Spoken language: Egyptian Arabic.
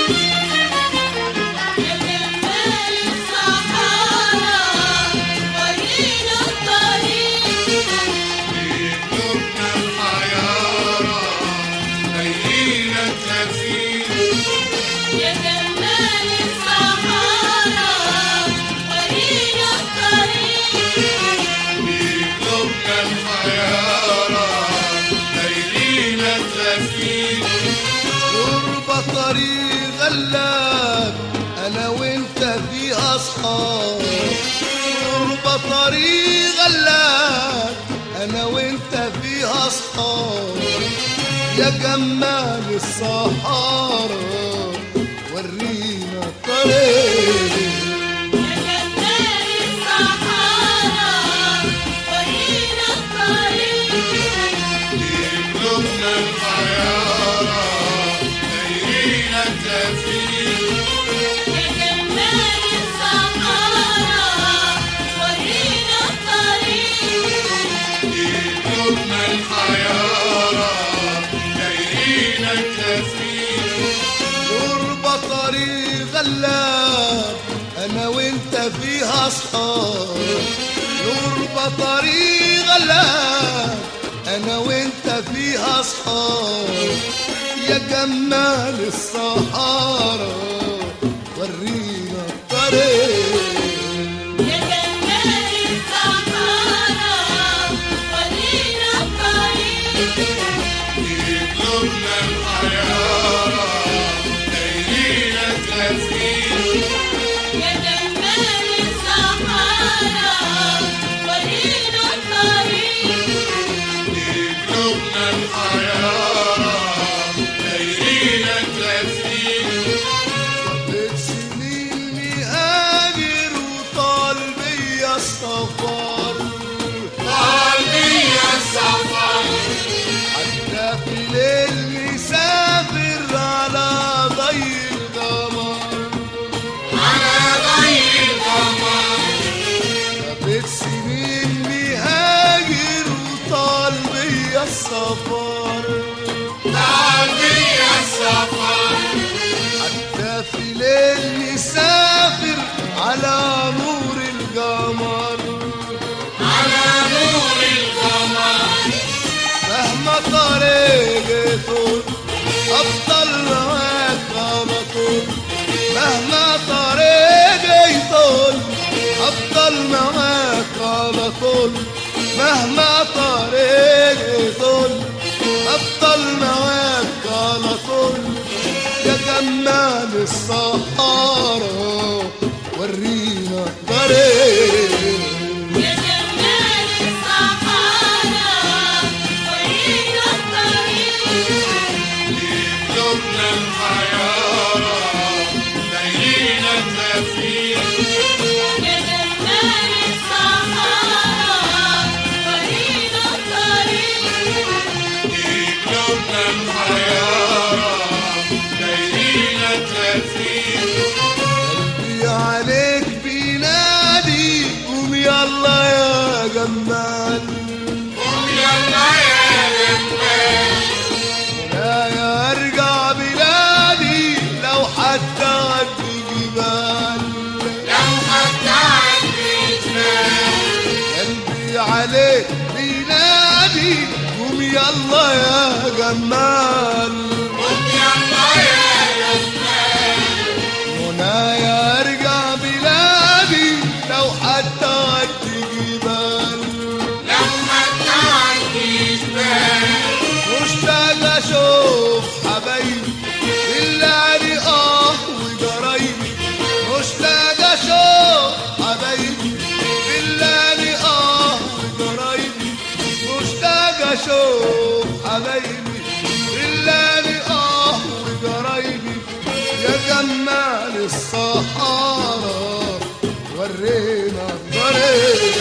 يا جمال الصحارى ورينا الطريق قلوبنا الحيارى ليلينا التفيت يا جمال الصحارى ورينا الطريق قلوبنا الحيارى ليلينا التفيت غربة طريق غلاب انا وانت في اصحاب غربة طريق غلاب انا وانت في اصحاب يا جمال الصحارى ورينا الطريق يا جمال الصحارى ورينا الطريق قلوبنا الحيارى ليلينا التفيت يا جمال الصحارى ورينا الطريق قلوبنا الحيارى ليلينا التفيت غربة طريق غلاب انا وانت فيها اصحاب غربة طريق غلاب انا وانت فيها اصحاب يا جمال الصحارى ورينا الطريق يا جمال الصحارى ورينا الطريق قلوبنا الحيارى ليلينا التفيت يا جمال الصحارى ورينا الطريق قلوبنا الحيارى ليلينا التفيت بيت سنين مهاجر وطال بيا السفر قلبي السفر حتى في ليل مسافر على ضي القمر على ضي القمر بيت سنين مهاجر وطال بيا السفر قلبي السفر حتى في ليل مسافر على نور القمر على نور القمر مهما طريقته أفضل معاك على طول مهما طريقته أفضل معاك على طول مهما طريقته أفضل معاك على طول يا جمال الصحارى ورينا الطريق يا جمال الصحارى ورينا الطريق قلوبنا الحيارى ليلينا التفيت يا جمال الصحارى ورينا الطريق قلوبنا الحيارى ليلينا التفيت قلبي عليك بينادي قوم يلا يا جمال قم يلا يا جمال لا يا ارجع بلادي لو حتى عدي جبال لو حتى عندي جمال قلبي عليك بينادي قوم يلا يا جمال قم يلا يا جمال منايا ارجع بلادي لو حتى عدي جبال لو حتى عندي جمال مشتاق اشوف حبايبي اللي اه وجرايبي مشتاق اشوف حبايبي اللي اه وجرايبي مشتاق اشوف حبايبي اللي اه وجرايبي يا جمال الصحارى ورينا الطريق